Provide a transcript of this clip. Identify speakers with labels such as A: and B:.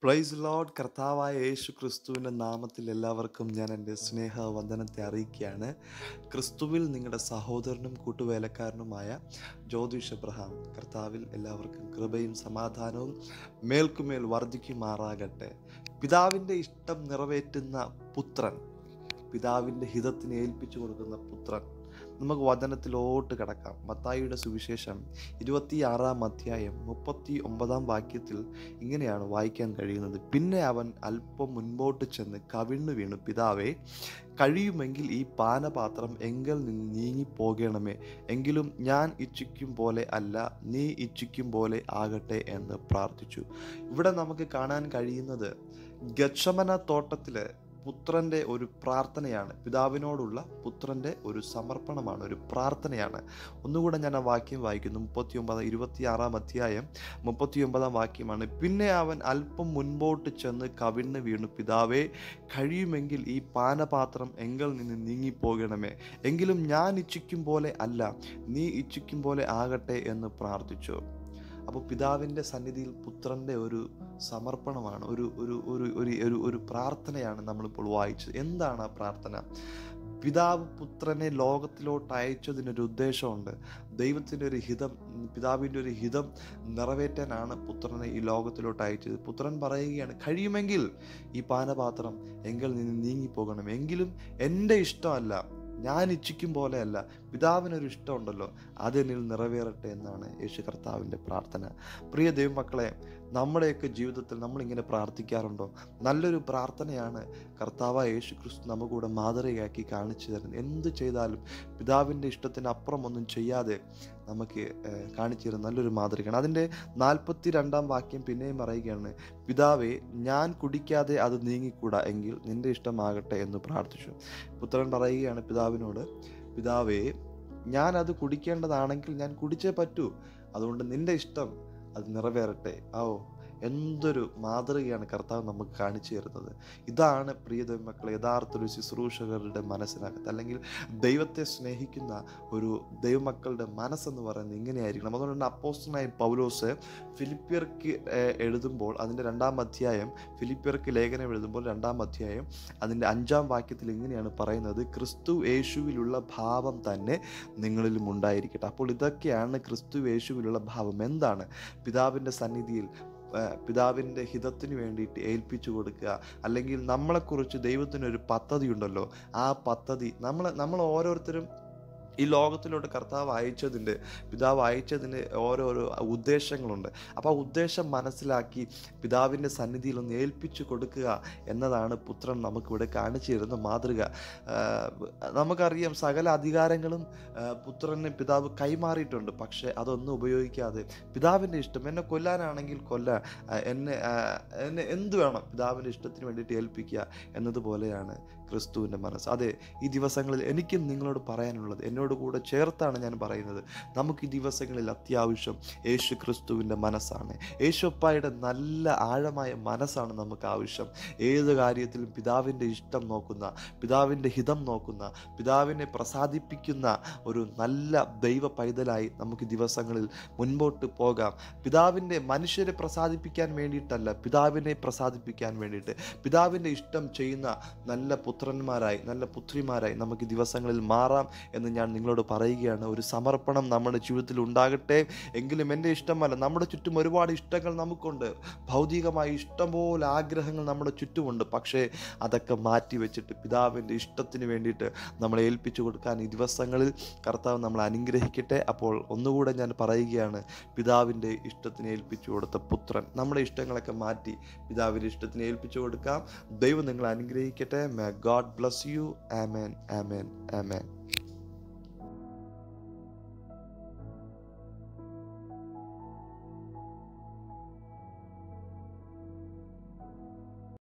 A: price load കർത്താവായ യേശു ക്രിസ്തുവിൻ്റെ നാമത്തിൽ എല്ലാവർക്കും ഞാൻ എൻ്റെ സ്നേഹ വന്ദനത്തെ അറിയിക്കുകയാണ് ക്രിസ്തുവിൽ നിങ്ങളുടെ സഹോദരനും കൂട്ടുവേലക്കാരനുമായ ജ്യോതിഷ് എബ്രഹാം കർത്താവിൽ എല്ലാവർക്കും കൃപയും സമാധാനവും മേൽക്കുമേൽ വർദ്ധിക്കുമാറാകട്ടെ പിതാവിൻ്റെ ഇഷ്ടം നിറവേറ്റുന്ന പുത്രൻ പിതാവിൻ്റെ ഹിതത്തിന് ഏൽപ്പിച്ചു കൊടുക്കുന്ന പുത്രൻ നമുക്ക് വചനത്തിലോട്ട് കിടക്കാം മത്തായിയുടെ സുവിശേഷം ഇരുപത്തിയാറാം അധ്യായം മുപ്പത്തി ഒമ്പതാം വാക്യത്തിൽ ഇങ്ങനെയാണ് വായിക്കാൻ കഴിയുന്നത് പിന്നെ അവൻ അല്പം മുൻപോട്ട് ചെന്ന് കവിണ്ണു വീണു പിതാവേ കഴിയുമെങ്കിൽ ഈ പാനപാത്രം എങ്കിൽ നിന്ന് നീങ്ങിപ്പോകണമേ എങ്കിലും ഞാൻ ഇച്ഛിക്കും പോലെ അല്ല നീ ഇച്ഛിക്കും പോലെ ആകട്ടെ എന്ന് പ്രാർത്ഥിച്ചു ഇവിടെ നമുക്ക് കാണാൻ കഴിയുന്നത് ഗച്ഛമന തോട്ടത്തിലെ പുത്രൻ്റെ ഒരു പ്രാർത്ഥനയാണ് പിതാവിനോടുള്ള പുത്രൻ്റെ ഒരു സമർപ്പണമാണ് ഒരു പ്രാർത്ഥനയാണ് ഒന്നുകൂടെ ഞാൻ ആ വാക്യം വായിക്കുന്നു മുപ്പത്തി ഒമ്പത് ഇരുപത്തിയാറാം അധ്യായം മുപ്പത്തി ഒമ്പതാം വാക്യമാണ് പിന്നെ അവൻ അല്പം മുൻപോട്ട് ചെന്ന് കവിണ്ണ് വീണു പിതാവേ കഴിയുമെങ്കിൽ ഈ പാനപാത്രം എങ്കിൽ നിന്ന് നീങ്ങിപ്പോകണമേ എങ്കിലും ഞാൻ ഇച്ഛിക്കും പോലെ അല്ല നീ ഇച്ഛിക്കും പോലെ ആകട്ടെ എന്ന് പ്രാർത്ഥിച്ചു അപ്പോൾ പിതാവിൻ്റെ സന്നിധിയിൽ പുത്രൻ്റെ ഒരു സമർപ്പണമാണ് ഒരു ഒരു ഒരു ഒരു ഒരു ഒരു പ്രാർത്ഥനയാണ് നമ്മളിപ്പോൾ വായിച്ചത് എന്താണ് ആ പ്രാർത്ഥന പിതാവ് പുത്രനെ ലോകത്തിലോട്ട് അയച്ചതിനൊരു ഉദ്ദേശമുണ്ട് ദൈവത്തിൻ്റെ ഒരു ഹിതം പിതാവിൻ്റെ ഒരു ഹിതം നിറവേറ്റാനാണ് പുത്രനെ ഈ ലോകത്തിലോട്ട് അയച്ചത് പുത്രൻ പറയുകയാണ് കഴിയുമെങ്കിൽ ഈ പാനപാത്രം എങ്കിൽ നിന്ന് നീങ്ങിപ്പോകണം എങ്കിലും എൻ്റെ ഇഷ്ടമല്ല ഞാൻ ഇച്ഛിക്കും പോലെയല്ല പിതാവിനൊരു ഇഷ്ടമുണ്ടല്ലോ അതെന്നിൽ നിറവേറട്ടെ എന്നാണ് യേശു കർത്താവിൻ്റെ പ്രാർത്ഥന പ്രിയ ദൈവമക്കളെ നമ്മുടെയൊക്കെ ജീവിതത്തിൽ നമ്മളിങ്ങനെ പ്രാർത്ഥിക്കാറുണ്ടോ നല്ലൊരു പ്രാർത്ഥനയാണ് കർത്താവ് യേശു ക്രിസ്തു നമുക്കൂടെ മാതൃകയാക്കി കാണിച്ചു തരുന്നത് എന്ത് ചെയ്താലും പിതാവിൻ്റെ ഇഷ്ടത്തിന് അപ്പുറം ഒന്നും ചെയ്യാതെ നമുക്ക് കാണിച്ചു തരുന്ന നല്ലൊരു മാതൃകയാണ് അതിൻ്റെ നാൽപ്പത്തി രണ്ടാം വാക്യം പിന്നെയും പറയുകയാണ് പിതാവെ ഞാൻ കുടിക്കാതെ അത് നീങ്ങിക്കൂടാ എങ്കിൽ നിന്റെ ഇഷ്ടമാകട്ടെ എന്ന് പ്രാർത്ഥിച്ചു പുത്രൻ പറയുകയാണ് പിതാവിനോട് പിതാവേ ഞാൻ അത് കുടിക്കേണ്ടതാണെങ്കിൽ ഞാൻ കുടിച്ചേ പറ്റൂ അതുകൊണ്ട് നിന്റെ ഇഷ്ടം അത് നിറവേറട്ടെ ഓ എന്തൊരു മാതൃകയാണ് കർത്താവ് നമുക്ക് കാണിച്ചു തരുന്നത് ഇതാണ് പ്രിയ മക്കളെ യഥാർത്ഥ ഒരു ശുശ്രൂഷകരുടെ മനസ്സിനകത്ത് അല്ലെങ്കിൽ ദൈവത്തെ സ്നേഹിക്കുന്ന ഒരു ദൈവമക്കളുടെ മനസ്സെന്ന് പറയുന്നത് ഇങ്ങനെയായിരിക്കണം അതുകൊണ്ട് തന്നെ അപ്പോസ്റ്റനായ പൗലോസ് ഫിലിപ്പിയർക്ക് എഴുതുമ്പോൾ അതിൻ്റെ രണ്ടാം അധ്യായം ഫിലിപ്പിയർക്ക് ലേഖനം എഴുതുമ്പോൾ രണ്ടാം അധ്യായം അതിൻ്റെ അഞ്ചാം വാക്യത്തിൽ ഇങ്ങനെയാണ് പറയുന്നത് ക്രിസ്തു യേശുവിലുള്ള ഭാവം തന്നെ നിങ്ങളിലും ഉണ്ടായിരിക്കട്ടെ അപ്പോൾ ഇതൊക്കെയാണ് ക്രിസ്തു യേശുവിലുള്ള ഭാവം എന്താണ് പിതാവിൻ്റെ സന്നിധിയിൽ പിതാവിൻ്റെ ഹിതത്തിന് വേണ്ടിയിട്ട് ഏൽപ്പിച്ചു കൊടുക്കുക അല്ലെങ്കിൽ നമ്മളെക്കുറിച്ച് ദൈവത്തിനൊരു പദ്ധതി ഉണ്ടല്ലോ ആ പദ്ധതി നമ്മൾ നമ്മൾ ഓരോരുത്തരും ഈ ലോകത്തിലോട്ട് കർത്താവ് അയച്ചതിൻ്റെ പിതാവ് അയച്ചതിൻ്റെ ഓരോരോ ഉദ്ദേശങ്ങളുണ്ട് അപ്പോൾ ആ ഉദ്ദേശം മനസ്സിലാക്കി പിതാവിൻ്റെ സന്നിധിയിൽ ഒന്ന് ഏൽപ്പിച്ചു കൊടുക്കുക എന്നതാണ് പുത്രൻ നമുക്കിവിടെ കാണിച്ചു തരുന്ന മാതൃക നമുക്കറിയാം സകല അധികാരങ്ങളും പുത്രന് പിതാവ് കൈമാറിയിട്ടുണ്ട് പക്ഷേ അതൊന്നും ഉപയോഗിക്കാതെ പിതാവിൻ്റെ ഇഷ്ടം എന്നെ കൊല്ലാനാണെങ്കിൽ കൊല്ലാൻ എന്നെ എന്നെ എന്ത് വേണം പിതാവിൻ്റെ ഇഷ്ടത്തിന് വേണ്ടിയിട്ട് ഏൽപ്പിക്കുക എന്നതുപോലെയാണ് ക്രിസ്തുവിൻ്റെ മനസ്സ് അതെ ഈ ദിവസങ്ങളിൽ എനിക്കും നിങ്ങളോട് പറയാനുള്ളത് എന്നോട് കൂടെ ചേർത്താണ് ഞാൻ പറയുന്നത് നമുക്ക് ഈ ദിവസങ്ങളിൽ അത്യാവശ്യം യേശു ക്രിസ്തുവിൻ്റെ മനസ്സാണ് യേശുപ്പായുടെ നല്ല ആഴമായ മനസ്സാണ് നമുക്ക് ആവശ്യം ഏത് കാര്യത്തിലും പിതാവിൻ്റെ ഇഷ്ടം നോക്കുന്ന പിതാവിൻ്റെ ഹിതം നോക്കുന്ന പിതാവിനെ പ്രസാദിപ്പിക്കുന്ന ഒരു നല്ല ദൈവ പൈതലായി നമുക്ക് ദിവസങ്ങളിൽ മുൻപോട്ട് പോകാം പിതാവിൻ്റെ മനുഷ്യരെ പ്രസാദിപ്പിക്കാൻ വേണ്ടിയിട്ടല്ല പിതാവിനെ പ്രസാദിപ്പിക്കാൻ വേണ്ടിയിട്ട് പിതാവിൻ്റെ ഇഷ്ടം ചെയ്യുന്ന നല്ല പുത്രന്മാരായി നല്ല പുത്രിമാരായി നമുക്ക് ദിവസങ്ങളിൽ മാറാം എന്ന് ഞാൻ നിങ്ങളോട് പറയുകയാണ് ഒരു സമർപ്പണം നമ്മുടെ ജീവിതത്തിൽ ഉണ്ടാകട്ടെ എങ്കിലും എൻ്റെ ഇഷ്ടമല്ല നമ്മുടെ ചുറ്റും ഒരുപാട് ഇഷ്ടങ്ങൾ നമുക്കുണ്ട് ഭൗതികമായ ഇഷ്ടംപോലെ ആഗ്രഹങ്ങൾ നമ്മുടെ ചുറ്റുമുണ്ട് പക്ഷേ അതൊക്കെ മാറ്റി വെച്ചിട്ട് പിതാവിൻ്റെ ഇഷ്ടത്തിന് വേണ്ടിയിട്ട് നമ്മളെ ഏൽപ്പിച്ചു കൊടുക്കാൻ ഈ ദിവസങ്ങളിൽ കർത്താവ് നമ്മൾ അനുഗ്രഹിക്കട്ടെ അപ്പോൾ ഒന്നുകൂടെ ഞാൻ പറയുകയാണ് പിതാവിൻ്റെ ഇഷ്ടത്തിന് ഏൽപ്പിച്ചു കൊടുത്ത പുത്രൻ നമ്മുടെ ഇഷ്ടങ്ങളൊക്കെ മാറ്റി പിതാവിൻ്റെ ഇഷ്ടത്തിന് ഏൽപ്പിച്ചു കൊടുക്കാം ദൈവം നിങ്ങളെ അനുഗ്രഹിക്കട്ടെ മേ ഗോഡ് ബ്ലസ് യു ആമേൻ ആമേൻ ആമേൻ